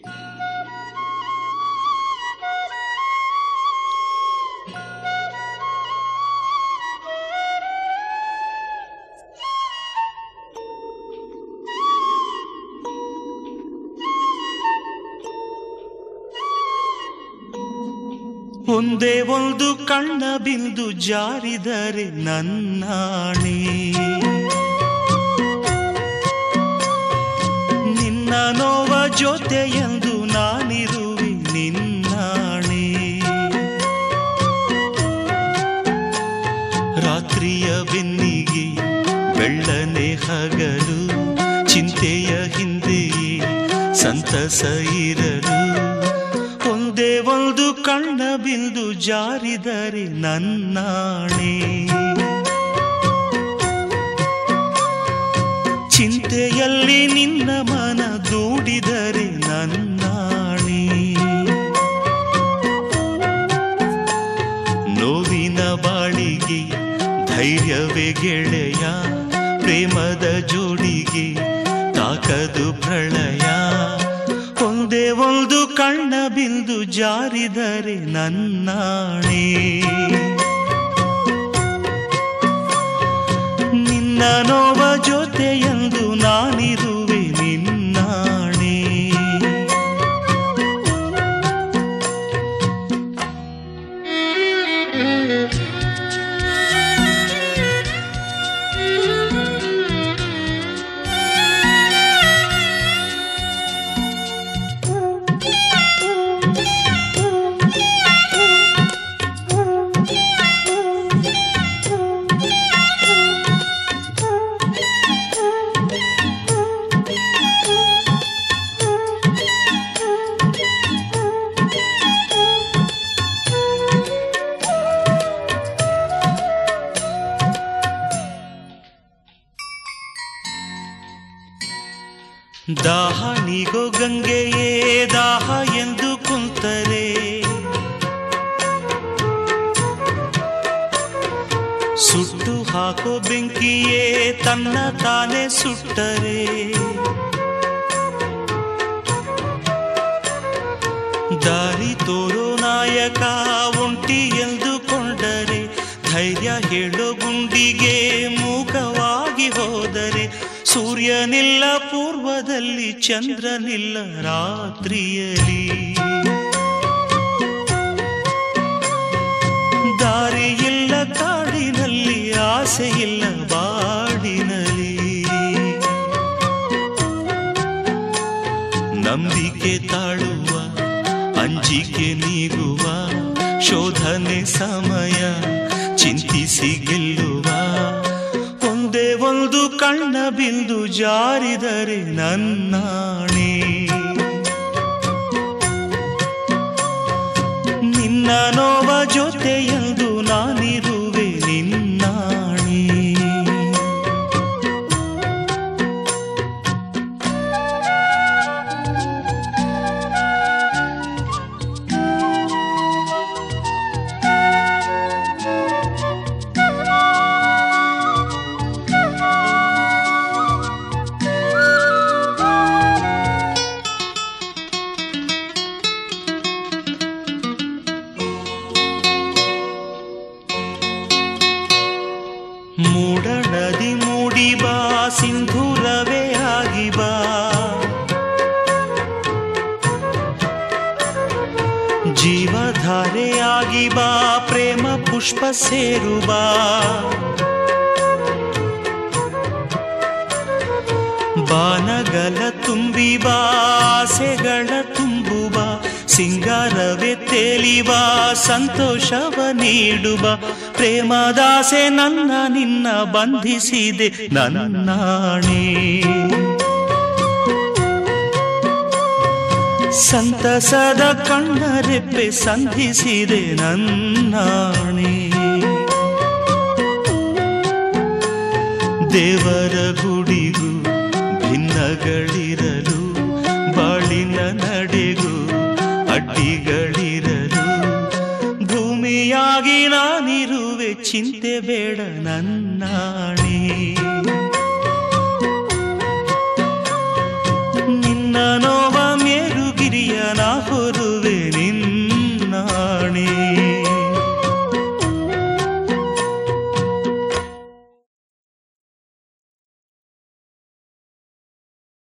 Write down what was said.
ಒಂದೇ ಒಂದು ಕಣ್ಣ ಬಿಂದು ಜಾರಿದರೆ ನನ್ನಾಣೆ ನಿನ್ನ ನೋವ ಜೊತೆಯೆಂದು ನಾನಿರುವೆ ನಿನ್ನಾಣೆ ರಾತ್ರಿಯ ಬೆನ್ನಿಗೆ ಬೆಳ್ಳನೆ ಹಗಲು ಚಿಂತೆಯ ಹಿಂದೆಯೇ ಸಂತಸ ಇರಲು ಒಂದೇ ಒಂದು ಕಣ್ಣ ಬಿಂದು ಜಾರಿದರೆ ನನ್ನಾಣೆ ಚಿಂತೆಯಲ್ಲಿ ನಿನ್ನ ಮನ ದೂಡಿದರೆ ನನ್ನಾಣೆ ನೋವಿನ ಬಾಳಿಗೆ ಧೈರ್ಯವೇ ಗೆಳೆಯ ಪ್ರೇಮದ ಜೋಡಿಗೆ ತಾಕದು ಪ್ರಳಯ ಒಂದೇ ಒಂದು ಕಣ್ಣ ಬಿಂದು ಜಾರಿದರೆ ನನ್ನಾಣೆ ನಿನ್ನ ನೋವ ಜೊತೆಯೆಂದು ನಾನಿರುವೆ ನಿನ್ನಾಣೆ ದಾಹ ನೀಗೋ ಗಂಗೆಯೇ ದಾಹ ಎಂದು ಕುಂತರೆ ಸುಟ್ಟು ಹಾಕೋ ಬೆಂಕಿಯೇ ತನ್ನ ತಾನೇ ಸುಟ್ಟರೆ ದಾರಿ ತೋರೋ ನಾಯಕ ಒಂಟಿ ಎಂದುಕೊಂಡರೆ ಧೈರ್ಯ ಹೇಳೋ ಗುಂಡಿಗೆ ಮೂಕವಾಗಿ ಹೋದರೆ ಸೂರ್ಯನಿಲ್ಲ ಪೂರ್ವದಲ್ಲಿ ಚಂದ್ರನಿಲ್ಲ ರಾತ್ರಿಯಲಿ ದಾರಿಯಿಲ್ಲ ಕಾಡಿನಲ್ಲಿ ಆಸೆಯಿಲ್ಲ ಬಾಡಿನಲ್ಲಿ ನಂಬಿಕೆ ತಾಳುವ ಅಂಜಿಕೆ ನೀಗುವ ಶೋಧನೆ ಸಮಯ ಚಿಂತಿಸಿ ಗೆಲ್ಲುವ ಒಂದೇ ಒಂದು ಕಣ್ಣ ಬಿಂದು ಜಾರಿದರೆ ನನ್ನಾಣೆ ನಿನ್ನ ನೋವ ಜೊತೆಯೆಂದು ನಾನಿರುವೆ ನಿನ್ನಾಣೆ ಮೂಡ ನದಿ ಮೂಡಿ ಬಾ ಸಿಂಧೂರವೇ ಆಗಿ ಬಾ ಜೀವಧಾರೆಯಾಗಿ ಬಾ ಪ್ರೇಮ ಪುಷ್ಪ ಸೇರು ಬಾ ಬಾನಗಲ ತುಂಬಿ ಬಾ ಆಸೆಗಳ ತುಂಬುವ ಸಿಂಗಾರವೇ ತೇಲಿವ ಸಂತೋಷವ ನೀಡುವ ಪ್ರೇಮದಾಸೆ ನನ್ನ ನಿನ್ನ ಬಂಧಿಸಿದೆ ನನ್ನಾಣೆ ಸಂತಸದ ಕಣ್ಣರೆಪ್ಪೆ ಸಂಧಿಸಿದೆ ನನ್ನಾಣೆ ದೇವರ ಗುಡಿಗೂ ಭಿನ್ನಗಳಿರಲು ಬಾಳಿನ ನಡೆಗೂ ಅಡ್ಡಿಗಳಿರಲು ಭೂಮಿಯಾಗಿ ನಾನಿರುವೆ ಚಿಂತೆ ಬೇಡ ನನ್ನಾಣೆ